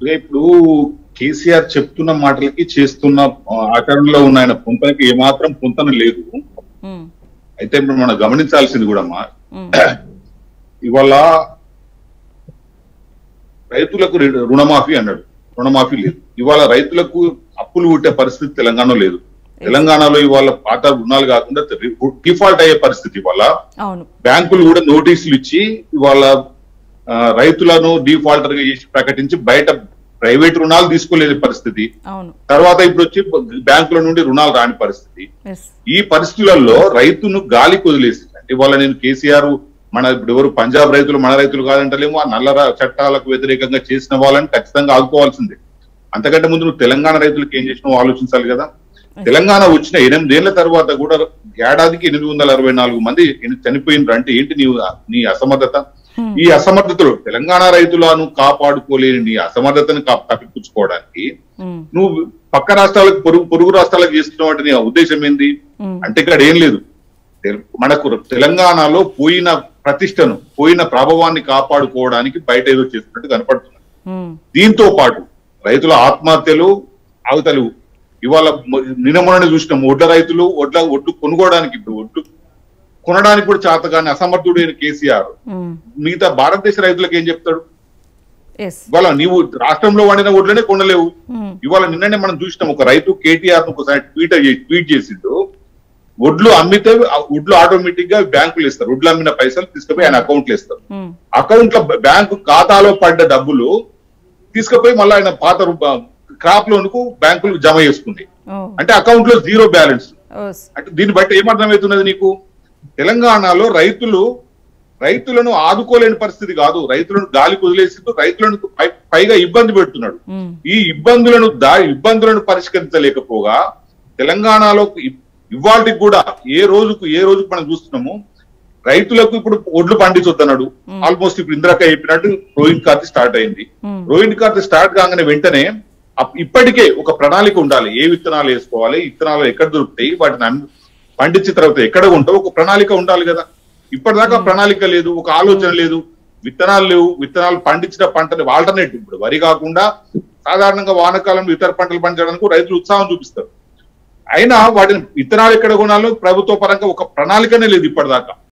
ఇప్పుడు కేసీఆర్ చెప్తున్న మాటలకి చేస్తున్న ఆ, ఆచరణలో ఉన్న ఆయన పొంతనకి ఏమాత్రం పొంతన లేదు ఉమ్, అయితే ఇప్పుడు మనం గమనించాల్సింది కూడా అమ్మా ఉమ్, ఇవాళ రైతులకు రు- రుణమాఫీ అన్నాడు రుణమాఫీ లేదు ఇవాళ రైతులకు అప్పులు పుట్టే పరిస్థితి తెలంగాణలో లేదు తెలంగాణలో ఇవాళ పాత రుణాలు కాకుండా డిఫాల్ట్ అయ్యే పరిస్థితి ఇవాళ అవును బ్యాంకులు కూడా నోటీసులు ఇచ్చి ఇవాళ ఆ, రైతులను డిఫాల్టర్ గా చేసి ప్రకటించి బయట ప్రైవేట్ రుణాలు తీసుకోలేని పరిస్థితి అవును తర్వాత ఇప్పుడు వచ్చి బ్యాంకుల నుండి రుణాలు రాని పరిస్థితి ఎస్ ఈ పరిస్థితులలో రైతును గాలికి వదిలేసి అంటే ఇవాళ నేను కేసీఆర్ మన ఇప్పుడు ఎవరు పంజాబ్ రైతులు మన రైతులు కాదంటలేమో ఆ నల్ల రా- చట్టాలకు వ్యతిరేకంగా చేసిన వాళ్ళని ఖచ్చితంగా ఆదుకోవాల్సిందే అంతకంటే ముందు నువ్వు తెలంగాణ రైతులకు ఏం చేసినావు ఆలోచించాలి కదా తెలంగాణ వచ్చిన ఎనిమిదేళ్ల తర్వాత కూడా ఏడాదికి ఎనిమిది వందల అరవై నాలుగు మంది చనిపోయినారు అంటే ఏంటి నీ నీ అసమర్థత Hmm. ఈ అసమర్థతలు తెలంగాణ రైతులను కాపాడుకోలేని నీ అసమర్థతను కా- కప్పిపుచ్చుకోవడానికి ఉమ్, నువ్వు పక్క రాష్ట్రాలకు పొరుగు పొరుగు రాష్ట్రాలకు చేస్తున్నావు నీ ఉద్దేశం ఏంది ఉమ్, అంటే ఇక్కడ ఏం లేదు తెల- మనకు తెలంగాణలో పోయిన ప్రతిష్టను పోయిన ప్రభావాన్ని కాపాడుకోవడానికి బయట ఏదో చేస్తున్నట్టు కనపడుతుంది ఉమ్, దీంతో పాటు రైతుల ఆత్మహత్యలు అవతలు ఇవాళ మ- నిన్న మొన్న చూసినాం ఒడ్ల రైతులు ఒడ్ల ఒడ్లు కొనుక్కోవడానికి ఇప్పుడు ఒడ్లు కొనడానికి కూడా చేతగాని అసమర్థుడైన కేసీఆర్ ఉమ్, మిగతా భారతదేశ రైతులకు ఏం చెప్తాడు ఎస్ ఇవాళ నీవు రాష్ట్రంలో వండిన ఒడ్లనే కొనలేవు ఉమ్, ఇవాళ నిన్ననే మనం చూసినాం ఒక రైతు కేటీఆర్ ఒకసారి ట్వీట్ అయ్యి- ట్వీట్ చేసిండు ఒడ్లు అమ్మితే ఆ ఒడ్లు ఆటోమేటిక్ గా బ్యాంకులు ఇస్తారు ఒడ్లు అమ్మిన పైసలు తీసుకుపోయి ఆయన అకౌంట్ లో ఇస్తారు ఉమ్, అకౌంట్ లో బ్యాంకు ఖాతాలో పడ్డ డబ్బులు తీసుకుపోయి మళ్ళీ ఆయన పాత క్రాప్ లోన్ కు బ్యాంకులు జమ చేసుకుంది ఓ అంటే అకౌంట్ లో జీరో బ్యాలెన్స్ ఓస్ అంటే దీన్ని బట్టి ఏమర్థమవుతున్నది నీకు తెలంగాణలో రైతులు రైతులను ఆదుకోలేని పరిస్థితి కాదు రైతులను గాలికి వదిలేసి రైతులను పై- పైగా ఇబ్బంది పెడుతున్నాడు ఉమ్, ఈ ఇబ్బందులను దా ఇబ్బందులను పరిష్కరించలేకపోగా తెలంగాణలో ఇవాళకి కూడా ఏ రోజుకు ఏ రోజుకు మనం చూస్తున్నాము రైతులకు ఇప్పుడు ఒడ్లు పండించొద్దన్నాడు Hmm. ఆల్మోస్ట్ ఇప్పుడు ఇందిరాక చెప్పినట్టు రోహిత్ కార్తీ స్టార్ట్ అయింది ఉమ్, రోహిత్ కార్తీ స్టార్ట్ కాగానే వెంటనే అప్- ఇప్పటికే ఒక ప్రణాళిక ఉండాలి ఏ విత్తనాలు వేసుకోవాలి విత్తనాలు ఎక్కడ దొరుకుతాయి వాటిని అమ్- పండించిన తర్వాత ఎక్కడ ఉంటావు ఒక ప్రణాళిక ఉండాలి కదా ఇప్పటిదాకా ప్రణాళిక లేదు ఒక ఆలోచన లేదు విత్తనాలు లేవు విత్తనాలు పండించిన పంటని ఆల్టర్నేటివ్ ఇప్పుడు వరి కాకుండా సాధారణంగా వానాకాలంలో ఇతర పంటలు పండించడానికి రైతులు ఉత్సాహం చూపిస్తారు అయినా వాటిని విత్తనాలు ఎక్కడ కొనాలో ప్రభుత్వ పరంగా ఒక ప్రణాళికనే లేదు ఇప్పటిదాకా